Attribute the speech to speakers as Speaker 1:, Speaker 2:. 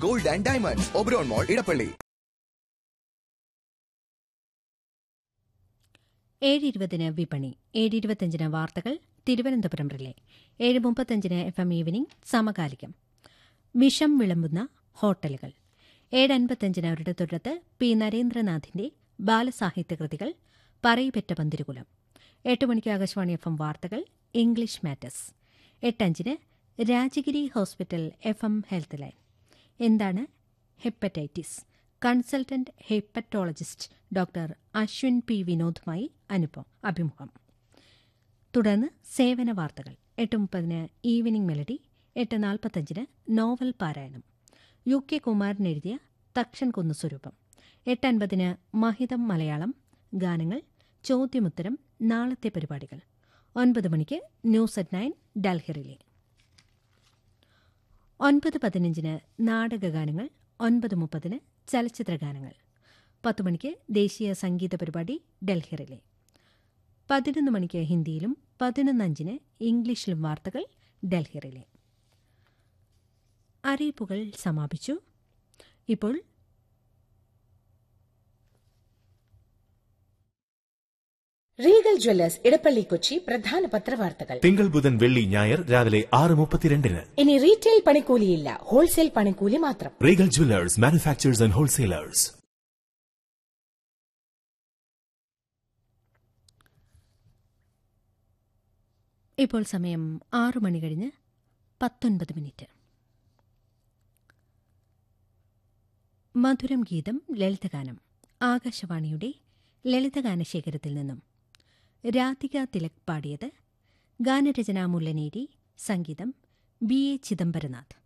Speaker 1: gold and diamonds Oberon mall Edappally
Speaker 2: ഏഴ് ഇരുപതിന് വിപണി ഏഴ് ഇരുപത്തഞ്ചിന് വാർത്തകൾ തിരുവനന്തപുരം റിലേ ഏഴ് മുപ്പത്തഞ്ചിന് എഫ് എം ഈവനിംഗ് സമകാലികം വിഷം വിളമ്പുന്ന ഹോട്ടലുകൾ ഏഴ് അൻപത്തഞ്ചിന് അവരുടെ തുടർത്ത് പി നരേന്ദ്രനാഥിന്റെ ബാലസാഹിത്യ കൃതികൾ പറയിപെറ്റ പന്തിരുകുലം എട്ട് മണിക്ക് ആകാശവാണി എഫ് എം വാർത്തകൾ ഇംഗ്ലീഷ് മാറ്റേഴ്സ് എട്ടഞ്ചിന് Rajagiri hospital F M health line എന്താണ് hepatitis consultant hepatologist doctor Ashwin P വിനോദുമായി അനുഭവം അഭിമുഖം തുടർന്ന് സേവന വാർത്തകൾ എട്ട് മുപ്പതിന് ഈവനിംഗ് മെലഡി എട്ട് നാൽപ്പത്തഞ്ചിന് നോവൽ പാരായണം യു കെ കുമാരൻ എഴുതിയ തക്ഷൻ കുന്നു സ്വരൂപം എട്ട് അൻപതിന് മഹിതം മലയാളം ഗാനങ്ങൾ ചോദ്യമുത്തരം നാളത്തെ പരിപാടികൾ ഒൻപത് മണിക്ക് ന്യൂസ് അറ്റ് നയൻ ഡൽഹിറിലെ ഒൻപത് പതിനഞ്ചിന് നാടകഗാനങ്ങൾ ഒൻപത് മുപ്പതിന് ചലച്ചിത്രഗാനങ്ങൾ പത്ത് മണിക്ക് ദേശീയ സംഗീത പരിപാടി ഡൽഹിറിലെ പതിനൊന്ന് മണിക്ക് ഹിന്ദിയിലും പതിനൊന്നഞ്ചിന് ഇംഗ്ലീഷിലും വാർത്തകൾ ഡൽഹിറിലെ അറിയിപ്പുകൾ സമാപിച്ചു ഇപ്പോൾ
Speaker 3: റീഗൽ ജ്വല്ലേഴ്സ് ഇടപ്പള്ളി കൊച്ചി പ്രധാന പത്രവാർത്തകൾ
Speaker 4: തിങ്കൾ ബുധൻ വെള്ളി ഞായർ രാവിലെ ആറ് മുപ്പത്തിരണ്ടിന്
Speaker 3: ഇനി റീറ്റെയിൽ പണിക്കൂലിയില്ല ഹോൾസെയിൽ പണിക്കൂലി മാത്രം
Speaker 4: Regal jewellers manufacturers and wholesalers
Speaker 2: ഇപ്പോൾ സമയം ആറു മണി കഴിഞ്ഞ് പത്തൊൻപത് മിനിറ്റ് മധുരം ഗീതം ലളിതഗാനം ആകാശവാണിയുടെ ലളിതഗാന ശേഖരത്തിൽ നിന്നും രാധിക തിലക് പാടിയത് ഗാനരചന മുല്ലനേരി സംഗീതം ബി എ ചിദംബരനാഥ്